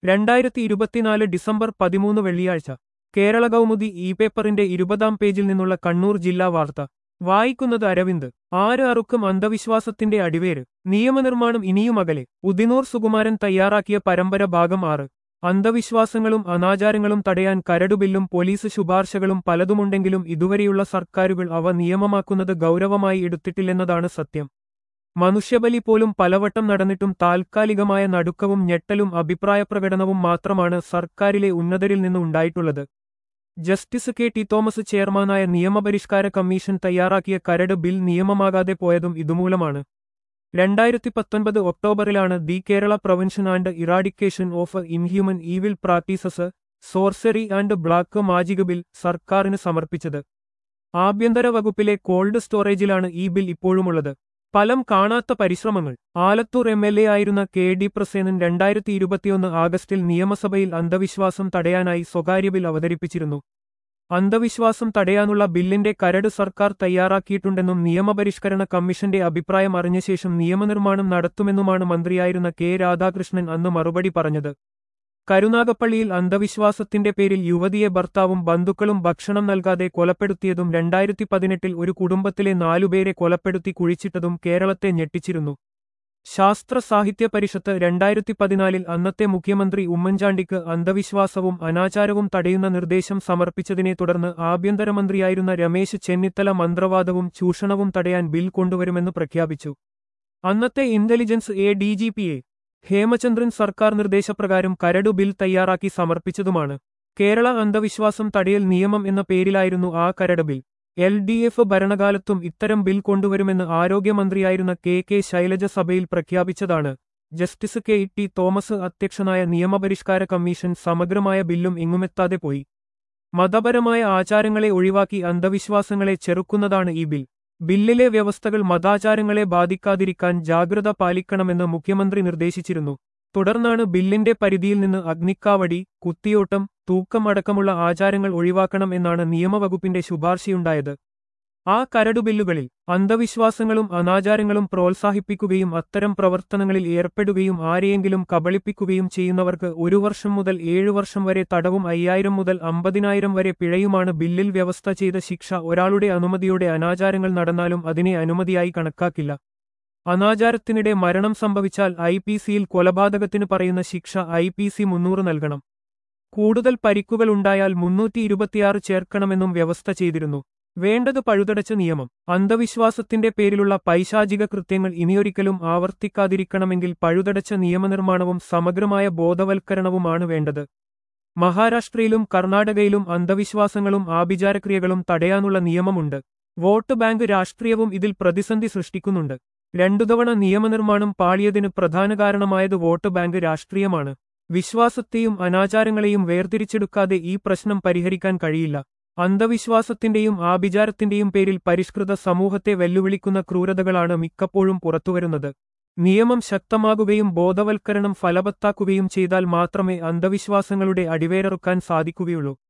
രണ്ടായിരത്തി ഇരുപത്തിനാല് ഡിസംബർ പതിമൂന്ന് വെള്ളിയാഴ്ച കേരള കൗമുദി ഇ പേപ്പറിന്റെ ഇരുപതാം പേജിൽ നിന്നുള്ള കണ്ണൂർ ജില്ലാ വാർത്ത വായിക്കുന്നത് അരവിന്ദ് ആര് അറുക്കും അന്ധവിശ്വാസത്തിന്റെ അടിവേര് നിയമനിർമ്മാണം ഇനിയും അകലെ ഉദിനൂർ സുകുമാരൻ തയ്യാറാക്കിയ പരമ്പര ഭാഗം ആറ് അന്ധവിശ്വാസങ്ങളും അനാചാരങ്ങളും തടയാൻ കരടുബില്ലും പോലീസ് ശുപാർശകളും പലതുമുണ്ടെങ്കിലും ഇതുവരെയുള്ള സർക്കാരുകൾ അവ നിയമമാക്കുന്നത് ഗൗരവമായി എടുത്തിട്ടില്ലെന്നതാണ് സത്യം മനുഷ്യബലി പോലും പലവട്ടം നടന്നിട്ടും താൽക്കാലികമായ നടുക്കവും ഞെട്ടലും അഭിപ്രായപ്രകടനവും മാത്രമാണ് സർക്കാരിലെ ഉന്നതരിൽ നിന്ന് ഉണ്ടായിട്ടുള്ളത് ജസ്റ്റിസ് കെ ടി തോമസ് ചെയർമാനായ നിയമപരിഷ്കാര കമ്മീഷൻ തയ്യാറാക്കിയ കരട് ബിൽ നിയമമാകാതെ പോയതും ഇതുമൂലമാണ് രണ്ടായിരത്തി പത്തൊൻപത് ഒക്ടോബറിലാണ് the Kerala prevention and eradication of inhuman evil practices sorcery and black magic bill സർക്കാരിന് സമർപ്പിച്ചത് ആഭ്യന്തര വകുപ്പിലെ കോൾഡ് സ്റ്റോറേജിലാണ് ഈ ബിൽ ഇപ്പോഴുമുള്ളത് ഫലം കാണാത്ത പരിശ്രമങ്ങൾ ആലത്തൂർ എം എൽ എ ആയിരുന്ന കെ ഡി പ്രസേനൻ രണ്ടായിരത്തി ഇരുപത്തിയൊന്ന് ആഗസ്റ്റിൽ നിയമസഭയിൽ അന്ധവിശ്വാസം തടയാനായി സ്വകാര്യ ബിൽ അവതരിപ്പിച്ചിരുന്നു അന്ധവിശ്വാസം തടയാനുള്ള ബില്ലിന്റെ കരട് സർക്കാർ തയ്യാറാക്കിയിട്ടുണ്ടെന്നും നിയമപരിഷ്കരണ കമ്മീഷന്റെ അഭിപ്രായം അറിഞ്ഞ ശേഷം നിയമനിർമ്മാണം നടത്തുമെന്നുമാണ് മന്ത്രിയായിരുന്ന കെ രാധാകൃഷ്ണൻ അന്ന് മറുപടി പറഞ്ഞത് കരുനാഗപ്പള്ളിയിൽ അന്ധവിശ്വാസത്തിന്റെ പേരിൽ യുവതിയെ ഭർത്താവും ബന്ധുക്കളും ഭക്ഷണം നൽകാതെ കൊലപ്പെടുത്തിയതും രണ്ടായിരത്തി പതിനെട്ടിൽ ഒരു കുടുംബത്തിലെ നാലുപേരെ കൊലപ്പെടുത്തി കുഴിച്ചിട്ടതും കേരളത്തെ ഞെട്ടിച്ചിരുന്നു ശാസ്ത്ര സാഹിത്യ പരിഷത്ത് രണ്ടായിരത്തി പതിനാലിൽ അന്നത്തെ മുഖ്യമന്ത്രി ഉമ്മൻചാണ്ടിക്ക് അന്ധവിശ്വാസവും അനാചാരവും തടയുന്ന നിർദ്ദേശം സമർപ്പിച്ചതിനെ തുടർന്ന് ആഭ്യന്തരമന്ത്രിയായിരുന്ന രമേശ് ചെന്നിത്തല മന്ത്രവാദവും ചൂഷണവും തടയാൻ ബിൽ കൊണ്ടുവരുമെന്ന് പ്രഖ്യാപിച്ചു അന്നത്തെ intelligence A D G P A Hemachandran സർക്കാർ നിർദ്ദേശപ്രകാരം കരടു ബിൽ തയ്യാറാക്കി സമർപ്പിച്ചതുമാണ് കേരള അന്ധവിശ്വാസം തടയൽ നിയമം എന്ന പേരിലായിരുന്നു ആ കരട് ബിൽ എൽ ഡി എഫ് ഭരണകാലത്തും ഇത്തരം ബിൽ കൊണ്ടുവരുമെന്ന് ആരോഗ്യമന്ത്രിയായിരുന്ന കെ കെ ശൈലജ സഭയിൽ പ്രഖ്യാപിച്ചതാണ് ജസ്റ്റിസ് കെ ടി തോമസ് അധ്യക്ഷനായ നിയമപരിഷ്കാര കമ്മീഷൻ സമഗ്രമായ ബില്ലും എങ്ങുമെത്താതെ പോയി മതപരമായ ആചാരങ്ങളെ ഒഴിവാക്കി അന്ധവിശ്വാസങ്ങളെ ചെറുക്കുന്നതാണ് ഈ ബിൽ ബില്ലിലെ വ്യവസ്ഥകൾ മതാചാരങ്ങളെ ബാധിക്കാതിരിക്കാൻ ജാഗ്രത പാലിക്കണമെന്ന് മുഖ്യമന്ത്രി നിർദ്ദേശിച്ചിരുന്നു തുടർന്നാണ് ബില്ലിന്റെ പരിധിയിൽ നിന്ന് അഗ്നിക്കാവടി കുത്തിയോട്ടം തൂക്കം അടക്കമുള്ള ആചാരങ്ങൾ ഒഴിവാക്കണം എന്നാണ് നിയമവകുപ്പിന്റെ ശുപാർശയുണ്ടായത് ആ കരടു ബില്ലുകളിൽ അന്ധവിശ്വാസങ്ങളും അനാചാരങ്ങളും പ്രോത്സാഹിപ്പിക്കുകയും അത്തരം പ്രവർത്തനങ്ങളിൽ ഏർപ്പെടുകയും ആരെയെങ്കിലും കബളിപ്പിക്കുകയും ചെയ്യുന്നവർക്ക് ഒരു വർഷം മുതൽ ഏഴു വർഷം വരെ തടവും അയ്യായിരം മുതൽ അമ്പതിനായിരം വരെ പിഴയുമാണ് ബില്ലിൽ വ്യവസ്ഥ ചെയ്ത ശിക്ഷ ഒരാളുടെ അനുമതിയോടെ അനാചാരങ്ങൾ നടന്നാലും അതിനെ അനുമതിയായി കണക്കാക്കില്ല അനാചാരത്തിനിടെ മരണം സംഭവിച്ചാൽ ഐ പി സിയിൽ കൊലപാതകത്തിന് പറയുന്ന ശിക്ഷ ഐ പി സി മുന്നൂറ് നൽകണം കൂടുതൽ പരിക്കുകൾ ഉണ്ടായാൽ മുന്നൂറ്റി ഇരുപത്തിയാറ് ചേർക്കണമെന്നും വ്യവസ്ഥ ചെയ്തിരുന്നു വേണ്ടത് പഴുതടച്ച നിയമം അന്ധവിശ്വാസത്തിന്റെ പേരിലുള്ള പൈശാചിക കൃത്യങ്ങൾ ഇനിയൊരിക്കലും ആവർത്തിക്കാതിരിക്കണമെങ്കിൽ പഴുതടച്ച നിയമനിർമ്മാണവും സമഗ്രമായ ബോധവൽക്കരണവുമാണ് വേണ്ടത് മഹാരാഷ്ട്രയിലും കർണാടകയിലും അന്ധവിശ്വാസങ്ങളും ആഭിചാരക്രിയകളും തടയാനുള്ള നിയമമുണ്ട് വോട്ട് ബാങ്ക് രാഷ്ട്രീയവും ഇതിൽ പ്രതിസന്ധി സൃഷ്ടിക്കുന്നുണ്ട് രണ്ടു തവണ നിയമനിർമ്മാണം പാളിയതിന് പ്രധാന കാരണമായത് വോട്ട് ബാങ്ക് രാഷ്ട്രീയമാണ് വിശ്വാസത്തെയും അനാചാരങ്ങളെയും വേർതിരിച്ചെടുക്കാതെ ഈ പ്രശ്നം പരിഹരിക്കാൻ കഴിയില്ല അന്ധവിശ്വാസത്തിന്റെയും ആഭിചാരത്തിന്റെയും പേരിൽ പരിഷ്കൃത സമൂഹത്തെ വെല്ലുവിളിക്കുന്ന ക്രൂരതകളാണ് മിക്കപ്പോഴും പുറത്തുവരുന്നത് നിയമം ശക്തമാകുകയും ബോധവൽക്കരണം ഫലവത്താക്കുകയും ചെയ്താൽ മാത്രമേ അന്ധവിശ്വാസങ്ങളുടെ അടിവേരറുക്കാൻ സാധിക്കുകയുള്ളൂ